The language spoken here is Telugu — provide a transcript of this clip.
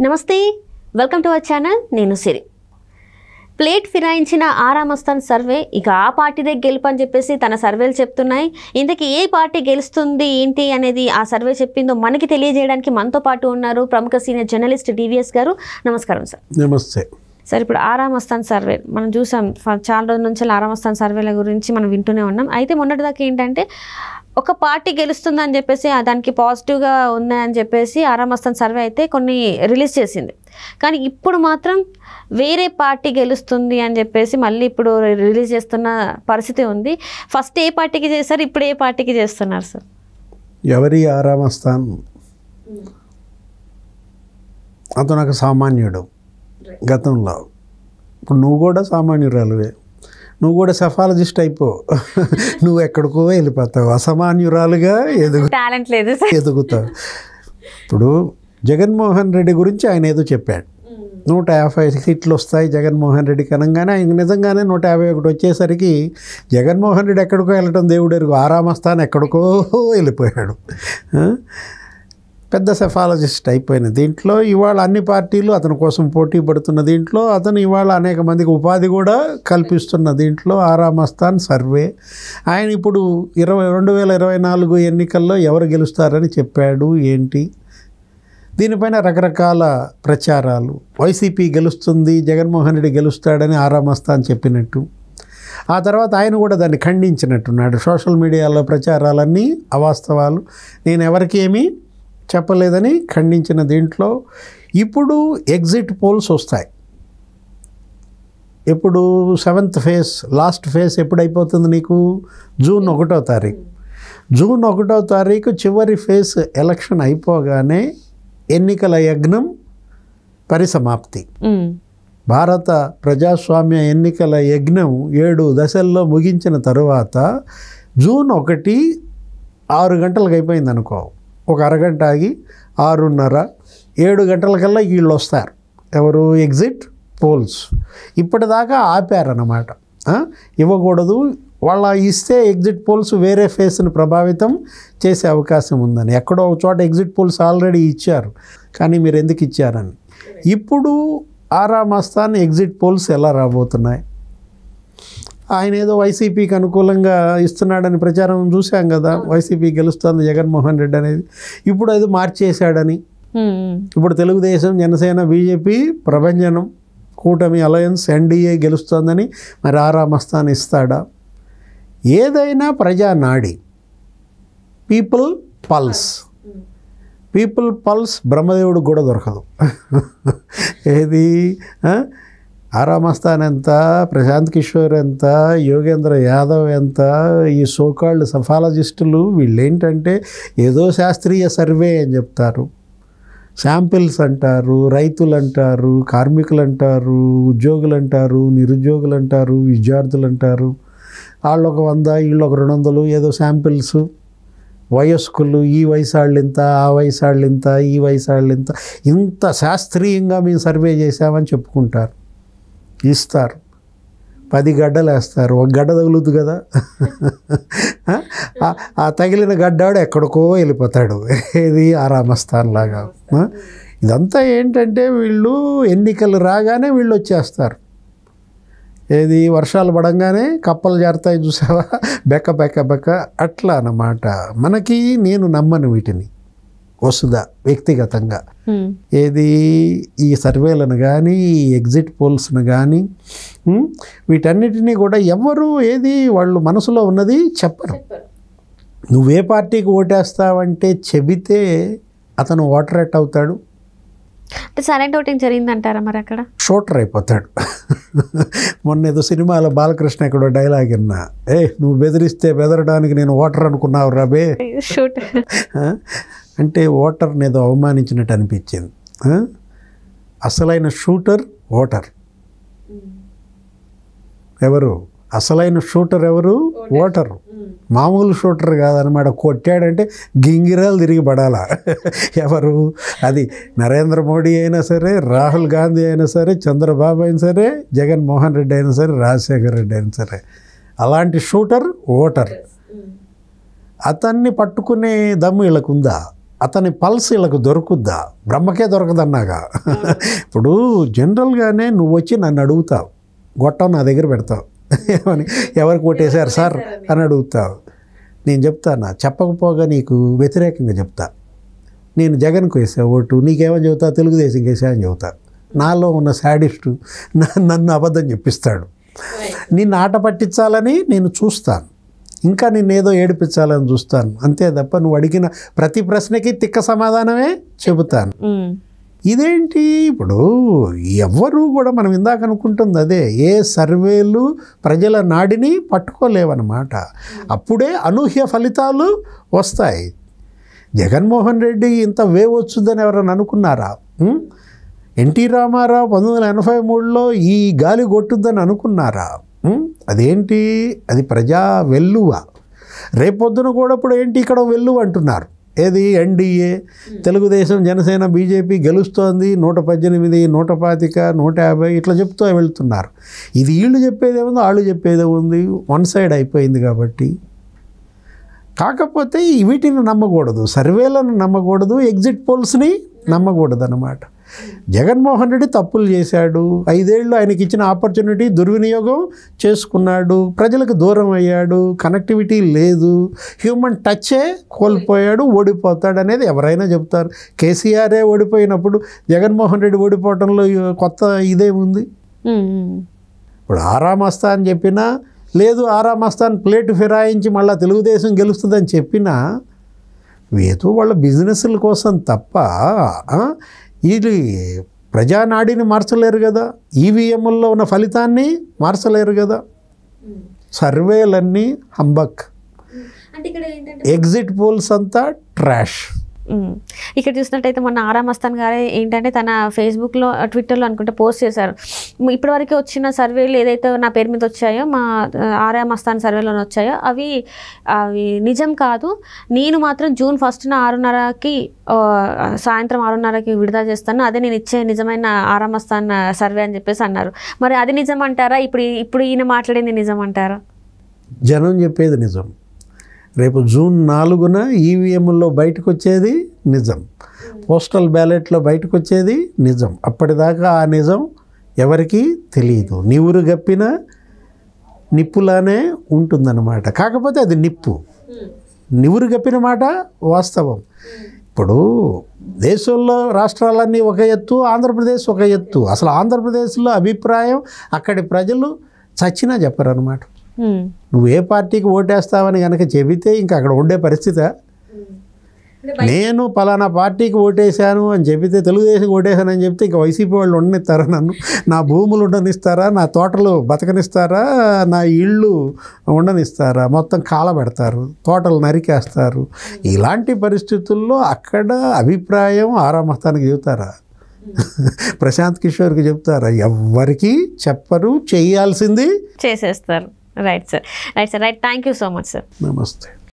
నమస్తే వెల్కమ్ టు అవర్ ఛానల్ నేను సిరి ప్లేట్ ఫిరాయించిన ఆరామస్థాన్ సర్వే ఇక ఆ పార్టీదే గెలుపు అని చెప్పేసి తన సర్వేలు చెప్తున్నాయి ఇంతకీ ఏ పార్టీ గెలుస్తుంది ఏంటి అనేది ఆ సర్వే చెప్పిందో మనకి తెలియజేయడానికి మనతో పాటు ఉన్నారు ప్రముఖ సీనియర్ జర్నలిస్ట్ డివిఎస్ గారు నమస్కారం సార్ నమస్తే సార్ ఇప్పుడు ఆరామస్థాన్ సర్వే మనం చూసాం ఫ- చాలా రోజుల నుంచి ఆరామస్థాన్ సర్వేల గురించి మనం వింటూనే ఉన్నాం అయితే మొన్నటిదాకా ఏంటంటే ఒక పార్టీ గెలుస్తుందని చెప్పేసి ఆ దానికి పాజిటివ్గా ఉన్నాయని చెప్పేసి ఆరామస్థాన్ సర్వే అయితే కొన్ని రిలీజ్ చేసింది కానీ ఇప్పుడు మాత్రం వేరే పార్టీ గెలుస్తుంది అని చెప్పేసి మళ్ళీ ఇప్పుడు రిలీజ్ చేస్తున్న పరిస్థితి ఉంది ఫస్ట్ ఏ పార్టీకి చేశారు ఇప్పుడు ఏ పార్టీకి చేస్తున్నారు సార్ ఎవరి ఆరామస్థాన్ అతను ఒక సామాన్యుడు గతంలో ఇప్పుడు నువ్వు కూడా సామాన్యురాలువే నువ్వు కూడా సెఫాలజిస్ట్ అయిపో నువ్వు ఎక్కడికో వెళ్ళిపోతావు అసామాన్యురాలుగా ఎదుగు టాలెంట్ లేదు సార్ ఎదుగుతావు ఇప్పుడు జగన్మోహన్ రెడ్డి గురించి ఆయన ఏదో చెప్పాడు నూట యాభై సీట్లు వస్తాయి జగన్మోహన్ రెడ్డికి అనగానే ఆయన నిజంగానే నూట యాభై ఒకటి వచ్చేసరికి జగన్మోహన్ రెడ్డి ఎక్కడికో వెళ్ళటం దేవుడు ఎరుగు ఆరామస్థాన్ ఎక్కడికో వెళ్ళిపోయాడు ఆ? పెద్ద సెఫాలజిస్ట్ అయిపోయిన దీంట్లో ఇవాళ అన్ని పార్టీలు అతని కోసం పోటీ పడుతున్న దీంట్లో అతను ఇవాళ అనేక మందికి ఉపాధి కూడా కల్పిస్తున్న దీంట్లో ఆరామస్థాన్ సర్వే ఆయన ఇప్పుడు ఇరవై రెండు వేల ఇరవై నాలుగు ఎన్నికల్లో ఎవరు గెలుస్తారని చెప్పాడు ఏంటి దీనిపైన రకరకాల ప్రచారాలు వైసీపీ గెలుస్తుంది జగన్మోహన్ రెడ్డి గెలుస్తాడని ఆరామస్థాన్ చెప్పినట్టు ఆ తర్వాత ఆయన కూడా దాన్ని ఖండించినట్టున్నాడు సోషల్ మీడియాలో ప్రచారాలన్నీ అవాస్తవాలు నేను ఎవరికి ఏమీ చెప్పలేదని ఖండించిన దీంట్లో ఇప్పుడు ఎగ్జిట్ పోల్స్ వస్తాయి ఇప్పుడు సెవెంత్ ఫేజ్ లాస్ట్ ఫేజ్ ఎప్పుడు అయిపోతుంది నీకు జూన్ ఒకటో తారీఖు జూన్ ఒకటో తారీఖు చివరి ఫేజ్ ఎలక్షన్ అయిపోగానే ఎన్నికల యజ్ఞం పరిసమాప్తి ఉమ్. భారత ప్రజాస్వామ్య ఎన్నికల యజ్ఞం ఏడు దశల్లో ముగించిన తరువాత జూన్ ఒకటి ఆరు గంటలకు అయిపోయింది అనుకో ఒక అరగంట ఆగి ఆరున్నర ఏడు గంటలకల్లా వీళ్ళు వస్తారు ఎవరు ఎగ్జిట్ పోల్స్ ఇప్పటిదాకా ఆపారన్నమాట ఆ? ఇవ్వకూడదు వాళ్ళ ఇస్తే ఎగ్జిట్ పోల్స్ వేరే ఫేస్ని ప్రభావితం చేసే అవకాశం ఉందని ఎక్కడో ఒక చోట ఎగ్జిట్ పోల్స్ ఆల్రెడీ ఇచ్చారు కానీ మీరు ఎందుకు ఇచ్చారని ఇప్పుడు ఆరామస్థాన్ ఎగ్జిట్ పోల్స్ ఎలా రాబోతున్నాయి ఆయన ఏదో వైసీపీకి అనుకూలంగా ఇస్తున్నాడని ప్రచారం చూశాం కదా వైసీపీ గెలుస్తుంది జగన్మోహన్ రెడ్డి అనేది ఇప్పుడు అది మార్చేశాడని ఉమ్, ఉమ్. ఇప్పుడు తెలుగుదేశం జనసేన బీజేపీ ప్రభంజనం కూటమి అలయన్స్ ఎన్డీఏ గెలుస్తోందని మరి ఆరామస్థాన్ ఇస్తాడా ఏదైనా ప్రజా నాడి పీపుల్ పల్స్ పీపుల్ పల్స్ బ్రహ్మదేవుడు కూడా దొరకదు ఏది ఆ? ఆరామస్థాన్ ఎంత ప్రశాంత్ కిషోర్ ఎంత యోగేంద్ర యాదవ్ ఎంత ఈ సోకాళ్ళు సఫాలజిస్టులు వీళ్ళేంటంటే ఏదో శాస్త్రీయ సర్వే అని చెప్తారు శాంపిల్స్ అంటారు రైతులు అంటారు కార్మికులు అంటారు ఉద్యోగులు అంటారు నిరుద్యోగులు అంటారు విద్యార్థులు అంటారు వాళ్ళు ఒక వంద వీళ్ళు ఒక రెండు వందలు ఏదో శాంపిల్స్ వయస్కులు ఈ వయసు వాళ్ళు ఇంత ఆ వయసు వాళ్ళు ఇంత ఈ వయసు వాళ్ళు ఇంత ఇంత శాస్త్రీయంగా మేము సర్వే చేసామని చెప్పుకుంటారు ఇస్తారు పది గడ్డలు వేస్తారు ఒక గడ్డ తగులుద్దు కదా ఆ- ఆ తగిలిన గడ్డాడు ఎక్కడికో వెళ్ళిపోతాడు ఇది ఆరామస్థాన్ లాగా ఆ? ఇదంతా ఏంటంటే వీళ్ళు ఎన్నికలు రాగానే వీళ్ళు వచ్చేస్తారు ఏది వర్షాలు పడంగానే కప్పలు జారుతాయి చూసావా బెక్క బెక్క బెక్క అట్లా అన్నమాట మనకి నేను నమ్మను వీటిని వసుదా వ్యక్తిగతంగా ఉమ్. ఏది ఈ సర్వేలను కానీ ఈ ఎగ్జిట్ పోల్స్ను కానీ ఉమ్, వీటన్నిటినీ కూడా ఎవరు ఏది వాళ్ళు మనసులో ఉన్నది చెప్పరు నువ్వే పార్టీకి ఓటేస్తావంటే చెబితే అతను ఓటర్ ఎట్ అవుతాడు అంటే సైలెంట్ ఓటింగ్ జరిగిందంటారా మరి అక్కడ షూటర్ అయిపోతాడు మొన్న ఏదో సినిమాలో బాలకృష్ణ ఎక్కడో డైలాగ్ విన్నా ఏ నువ్వు బెదిరిస్తే బెదరడానికి నేను ఓటర్ అనుకున్నావు రాబే షూట్ ఆ? అంటే ఓటర్ని ఏదో అవమానించినట్టు అనిపించింది ఆ? అసలైన షూటర్ ఓటర్ ఎవరు అసలైన షూటర్ ఎవరు ఓటరు మామూలు షూటర్ కాదనమాట కొట్టాడంటే గింగిరాలు తిరిగి పడాలా ఎవరు అది నరేంద్ర మోడీ అయినా సరే రాహుల్ గాంధీ అయినా సరే చంద్రబాబు అయినా సరే జగన్మోహన్ రెడ్డి అయినా సరే రాజశేఖర్ రెడ్డి అయినా సరే అలాంటి షూటర్ ఓటర్ అతన్ని పట్టుకునే దమ్ము వీళ్ళకుందా అతని పల్స్ వీళ్ళకు దొరుకుద్దా బ్రహ్మకే దొరకదన్నాగా ఇప్పుడు జనరల్గానే నువ్వు వచ్చి నన్ను అడుగుతావు గొట్టం నా దగ్గర పెడతావు ఏమని ఎవరికి కొట్టేశారు సార్ అని అడుగుతావు నేను చెప్తానా చెప్పకపోగా నీకు వ్యతిరేకంగా చెప్తా నేను జగన్కు వేసా ఓటు నీకేమని చెబుతా తెలుగుదేశంకి వేసా అని చెబుతా నాలో ఉన్న శాడిస్టు నన్ను అబద్ధం చెప్పిస్తాడు నిన్ను ఆట పట్టించాలని నేను చూస్తాను ఇంకా నిన్ను ఏదో ఏడిపించాలని చూస్తాను అంతే తప్ప నువ్వు అడిగిన ప్రతి ప్రశ్నకి తిక్క సమాధానమే చెబుతాను ఉమ్, ఇదేంటి ఇప్పుడు ఎవ్వరూ కూడా మనం ఇందాక అనుకుంటుంది అదే ఏ సర్వేలు ప్రజల నాడిని పట్టుకోలేవన్నమాట అప్పుడే అనూహ్య ఫలితాలు వస్తాయి జగన్మోహన్ రెడ్డి ఇంత వేవ్ వచ్చుద్దని ఎవరైనా అనుకున్నారా ఉం? ఎన్టీ రామారావు పంతొమ్మిది వందల ఎనభై మూడులో ఈ గాలి కొట్టుద్దని అనుకున్నారా ఉం? అదేంటి అది ప్రజా వెల్లువ రేపొద్దున కూడా ఇప్పుడు ఏంటి ఇక్కడ వెల్లువ అంటున్నారు ఏది ఎన్డీఏ తెలుగుదేశం జనసేన బీజేపీ గెలుస్తోంది నూట పద్దెనిమిది నూట పాతిక నూట యాభై ఇట్లా చెప్తూ వెళ్తున్నారు ఇది వీళ్ళు చెప్పేది ఏముంది వాళ్ళు చెప్పేది ఉంది వన్ సైడ్ అయిపోయింది కాబట్టి కాకపోతే ఈ వీటిని నమ్మకూడదు సర్వేలను నమ్మకూడదు ఎగ్జిట్ పోల్స్ని నమ్మకూడదు అన్నమాట జగన్మోహన్ రెడ్డి తప్పులు చేశాడు ఐదేళ్ళు ఆయనకి ఇచ్చిన ఆపర్చునిటీ దుర్వినియోగం చేసుకున్నాడు ప్రజలకు దూరం అయ్యాడు కనెక్టివిటీ లేదు హ్యూమన్ టచ్చే కోల్పోయాడు ఓడిపోతాడు అనేది ఎవరైనా చెప్తారు కేసీఆరే ఓడిపోయినప్పుడు జగన్మోహన్ రెడ్డి ఓడిపోవటంలో కొత్త ఇదేముంది ఉమ్, ఉమ్. ఇప్పుడు ఆరామస్తా అని చెప్పినా లేదు ఆరామస్తాన్ ప్లేట్ ఫిరాయించి మళ్ళీ తెలుగుదేశం గెలుస్తుందని చెప్పినా ఏదో వాళ్ళ బిజినెస్ల కోసం తప్ప ఆ, ఇది ప్రజానాడిని మార్చలేరు కదా ఈవీఎంల్లో ఉన్న ఫలితాన్ని మార్చలేరు కదా సర్వేలన్నీ హంబక్ అంటే ఇక్కడ ఏంటంటే ఎగ్జిట్ పోల్స్ అంతా ట్రాష్ ఉమ్. ఇక్కడ చూసినట్టయితే మొన్న ఆరామ్ అస్తాన్ గారే ఏంటంటే తన ఫేస్బుక్లో ట్విట్టర్లో అనుకుంటే పోస్ట్ చేశారు మ్, ఇప్పటివరకు వచ్చిన సర్వేలు ఏదైతే నా పేరు మీద వచ్చాయో మా ఆ, ఆరామ్ అస్తాన్ సర్వేలో వచ్చాయో అవి అవి నిజం కాదు నేను మాత్రం జూన్ ఫస్ట్న ఆరున్నరకి ఆ, సాయంత్రం ఆరున్నరకి విడుదల చేస్తాను అదే నేను ఇచ్చే నిజమైన ఆరామ్ అస్తాన్ సర్వే అని చెప్పేసి అన్నారు మరి అది నిజం అంటారా ఇప్పుడు ఇప్పుడు ఈయన మాట్లాడింది నిజం అంటారా జనం చెప్పేది నిజం రేపు జూన్ నాలుగున ఈవీఎంలో బయటకు వచ్చేది నిజం పోస్టల్ బ్యాలెట్లో బయటకు వచ్చేది నిజం అప్పటిదాకా ఆ నిజం ఎవరికీ తెలియదు నివురు గప్పిన నిప్పులానే ఉంటుందన్నమాట కాకపోతే అది నిప్పు నివురు గప్పిన మాట వాస్తవం ఇప్పుడు దేశంలో రాష్ట్రాలన్నీ ఒక ఎత్తు ఆంధ్రప్రదేశ్ ఒక ఎత్తు అసలు ఆంధ్రప్రదేశ్లో అభిప్రాయం అక్కడి ప్రజలు చచ్చినా చెప్పరు అనమాట ఉమ్. నువ్వు ఏ పార్టీకి ఓటేస్తావని కనుక చెబితే ఇంకా అక్కడ ఉండే పరిస్థితి నేను పలానా పార్టీకి ఓటేశాను అని చెబితే తెలుగుదేశం ఓటేశానని చెప్తే ఇంకా వైసీపీ వాళ్ళు ఉండనిస్తారా నన్ను నా భూములు ఉండనిస్తారా నా తోటలు బతకనిస్తారా నా ఇళ్ళు ఉండనిస్తారా మొత్తం కాలబెడతారు తోటలు నరికేస్తారు ఇలాంటి పరిస్థితుల్లో అక్కడ అభిప్రాయం ఆరామస్తానికి చెబుతారా ప్రశాంత్ కిషోర్కి చెప్తారా ఎవ్వరికి చెప్పరు చేయాల్సింది చేసేస్తారు right sir right sir right thank you so much sir నమస్తే